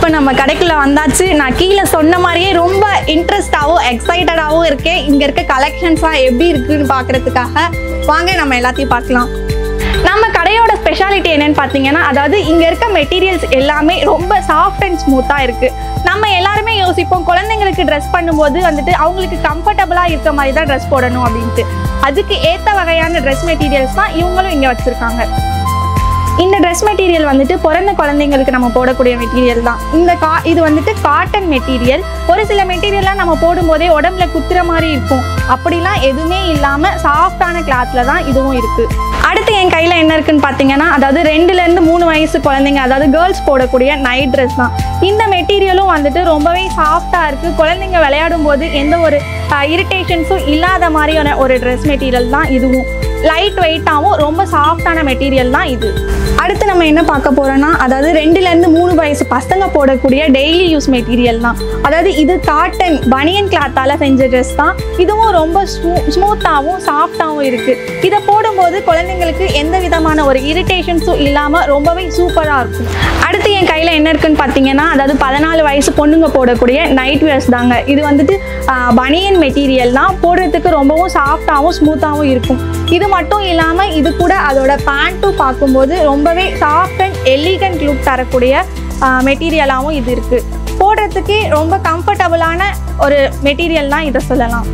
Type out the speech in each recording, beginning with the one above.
இப்போ நம்ம கடைக்குள்ள வந்தாச்சு நான் கீழே சொன்ன மாதிரியே ரொம்ப இன்ட்ரெஸ்டாகவும் எக்ஸைட்டடாகவும் இருக்கேன் இங்கே இருக்க கலெக்ஷன்ஸ்லாம் எப்படி இருக்குன்னு பார்க்கறதுக்காக வாங்க நம்ம எல்லாத்தையும் பார்க்கலாம் நம்ம கடையோட ஸ்பெஷாலிட்டி என்னன்னு பார்த்தீங்கன்னா அதாவது இங்கே இருக்க மெட்டீரியல்ஸ் எல்லாமே ரொம்ப சாஃப்ட் அண்ட் ஸ்மூத்தாக இருக்குது நம்ம எல்லாருமே யோசிப்போம் குழந்தைங்களுக்கு ட்ரெஸ் பண்ணும்போது வந்துட்டு அவங்களுக்கு கம்ஃபர்டபுளாக இருக்க மாதிரி தான் ட்ரெஸ் போடணும் அப்படின்ட்டு அதுக்கு ஏற்ற வகையான ட்ரெஸ் மெட்டீரியல்ஸ் தான் இவங்களும் இங்கே வச்சுருக்காங்க இந்த ட்ரெஸ் மெட்டீரியல் வந்துட்டு பிறந்த குழந்தைங்களுக்கு நம்ம போடக்கூடிய மெட்டீரியல் தான் இந்த கா இது வந்துட்டு காட்டன் மெட்டீரியல் ஒரு சில மெட்டீரியல்லாம் நம்ம போடும்போதே உடம்புல குத்துற மாதிரி இருக்கும் அப்படிலாம் எதுவுமே இல்லாமல் சாஃப்டான கிளாத்ல தான் இதுவும் இருக்கு அடுத்து என் கையில் என்ன இருக்குன்னு பார்த்தீங்கன்னா அதாவது ரெண்டுலேருந்து மூணு வயசு குழந்தைங்க அதாவது கேர்ள்ஸ் போடக்கூடிய நைட் ட்ரெஸ் தான் இந்த மெட்டீரியலும் வந்துட்டு ரொம்பவே சாஃப்டாக இருக்குது குழந்தைங்க விளையாடும் போது எந்த ஒரு இரிட்டேஷன்ஸும் இல்லாத மாதிரியான ஒரு ட்ரெஸ் மெட்டீரியல் தான் இதுவும் லைட் வெயிட்டாகவும் ரொம்ப சாஃப்டான மெட்டீரியல் தான் இது அடுத்து நம்ம என்ன பார்க்க போறோம்னா அதாவது ரெண்டுலேருந்து மூணு வயசு பசங்க போடக்கூடிய டெய்லி யூஸ் மெட்டீரியல் தான் அதாவது இது காட்டன் பனியன் கிளாத்தால செஞ்ச ட்ரெஸ் தான் இதுவும் ரொம்ப ஸ்மூ ஸ்மூத்தாகவும் சாஃப்டாகவும் இருக்கு இதை போடும்போது குழந்தைங்களுக்கு எந்த விதமான ஒரு இரிட்டேஷன்ஸும் இல்லாமல் ரொம்பவே சூப்பராக இருக்கும் அடுத்து என் கையில் என்ன இருக்குன்னு பார்த்தீங்கன்னா அதாவது பதினாலு வயசு பொண்ணுங்க போடக்கூடிய நைட் வேர்ஸ் தாங்க இது வந்துட்டு பனியன் மெட்டீரியல் தான் போடுறதுக்கு ரொம்பவும் சாஃப்டாகவும் ஸ்மூத்தாகவும் இருக்கும் இது மட்டும் இல்லாமல் இது கூட அதோட பேண்ட்டும் பார்க்கும்போது ரொம்பவே சாஃப்ட் அண்ட் எலிகண்ட் லுக் தரக்கூடிய மெட்டீரியலாகவும் இது இருக்குது போடுறதுக்கே ரொம்ப கம்ஃபர்டபுளான ஒரு மெட்டீரியல் தான் இதை சொல்லலாம்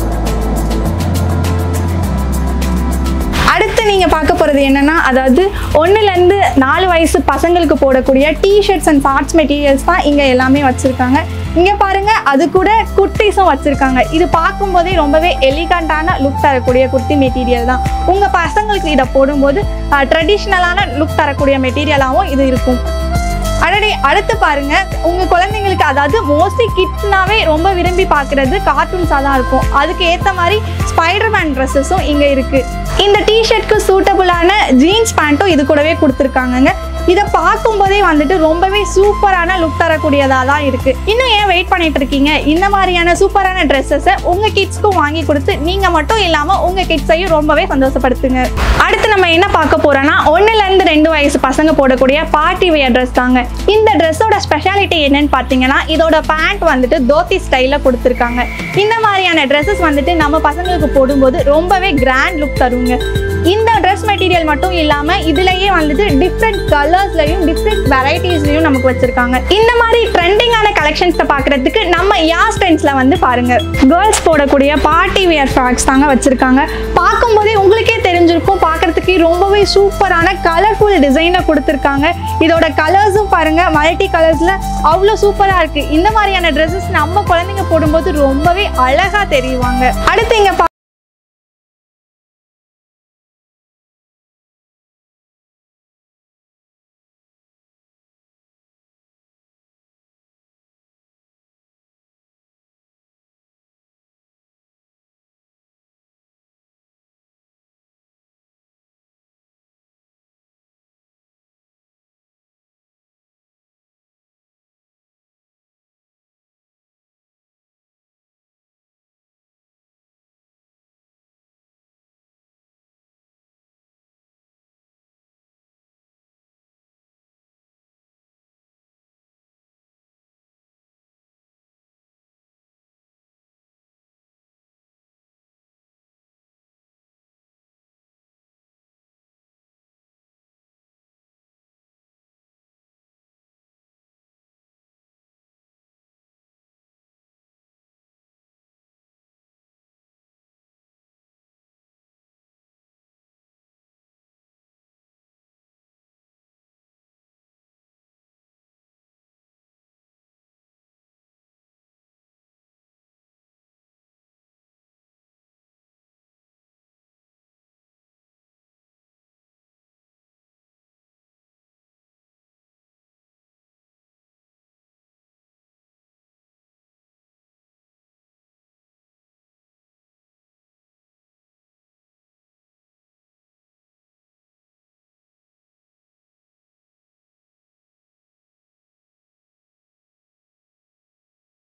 அடுத்து நீங்கள் பார்க்க போகிறது என்னன்னா அதாவது ஒன்றுலேருந்து நாலு வயசு பசங்களுக்கு போடக்கூடிய டிஷர்ட்ஸ் அண்ட் ஷார்ட்ஸ் மெட்டீரியல்ஸ் தான் இங்கே எல்லாமே வச்சுருக்காங்க இங்கே பாருங்க அது கூட குர்த்திஸும் வச்சுருக்காங்க இது பார்க்கும்போதே ரொம்பவே எலிகண்டான லுக் தரக்கூடிய குர்த்தி மெட்டீரியல் தான் உங்கள் பசங்களுக்கு இதை போடும்போது ட்ரெடிஷ்னலான லுக் தரக்கூடிய மெட்டீரியலாகவும் இது இருக்கும் அடடே அடுத்து பாருங்க உங்க குழந்தைங்களுக்கு அதாவது மோஸ்ட்லி கிட்ஸ்னாவே ரொம்ப விரும்பி பார்க்கறது கார்ட்டூன்ஸாக தான் இருக்கும் அதுக்கு ஏற்ற மாதிரி ஸ்பைடர்மேன் ட்ரெஸ்ஸஸும் இங்கே இருக்கு இந்த டிஷர்ட்க்கு சூட்டபுளான ஜீன்ஸ் பேண்ட்டும் இது கூடவே கொடுத்துருக்காங்கங்க இதை பார்க்கும்போதே வந்துட்டு ரொம்பவே சூப்பரான லுக் தரக்கூடியதாக தான் இருக்கு இன்னும் ஏன் வெயிட் பண்ணிட்டு இருக்கீங்க இந்த மாதிரியான சூப்பரான ட்ரெஸ்ஸஸை உங்க கிட்ஸ்க்கும் வாங்கி கொடுத்து நீங்க மட்டும் இல்லாம உங்க கிட்ஸையும் ரொம்பவே சந்தோஷப்படுத்துங்க அடுத்து நம்ம என்ன பார்க்க போறோம்னா ஒண்ணுல இருந்து ரெண்டு வயசு பசங்க போடக்கூடிய பார்ட்டி வியர் ட்ரெஸ் தாங்க இந்த ட்ரெஸ்ஸோட ஸ்பெஷாலிட்டி என்னன்னு பார்த்தீங்கன்னா இதோட பேண்ட் வந்துட்டு தோத்தி ஸ்டைலில் கொடுத்துருக்காங்க இந்த மாதிரியான ட்ரெஸ்ஸஸ் வந்துட்டு நம்ம பசங்களுக்கு போடும்போது ரொம்பவே கிராண்ட் லுக் தருங்க இந்த ட்ரெஸ் மெட்டீரியல் மட்டும் இல்லாமல் இதுலயே வந்துட்டு டிஃப்ரெண்ட் கலர்ஸ்லையும் டிஃப்ரெண்ட் வெரைட்டிஸ்லையும் நமக்கு வச்சிருக்காங்க இந்த மாதிரி ட்ரெண்டிங்கான கலெக்ஷன்ஸை பார்க்கறதுக்கு நம்ம யாஸ் ட்ரெண்ட்ஸில் வந்து பாருங்க கேர்ள்ஸ் போடக்கூடிய பார்ட்டி வியர் ஃப்ராக்ஸ் தாங்க வச்சிருக்காங்க பார்க்கும்போதே உங்களுக்கே தெரிஞ்சிருக்கும் பார்க்கறதுக்கு ரொம்பவே சூப்பரான கலர்ஃபுல் டிசைனை கொடுத்துருக்காங்க இதோட கலர்ஸும் பாருங்க மல்டி கலர்ஸில் அவ்வளோ சூப்பராக இருக்கு இந்த மாதிரியான ட்ரெஸ்ஸஸ் நம்ம குழந்தைங்க போடும்போது ரொம்பவே அழகாக தெரியுவாங்க அடுத்து இங்கே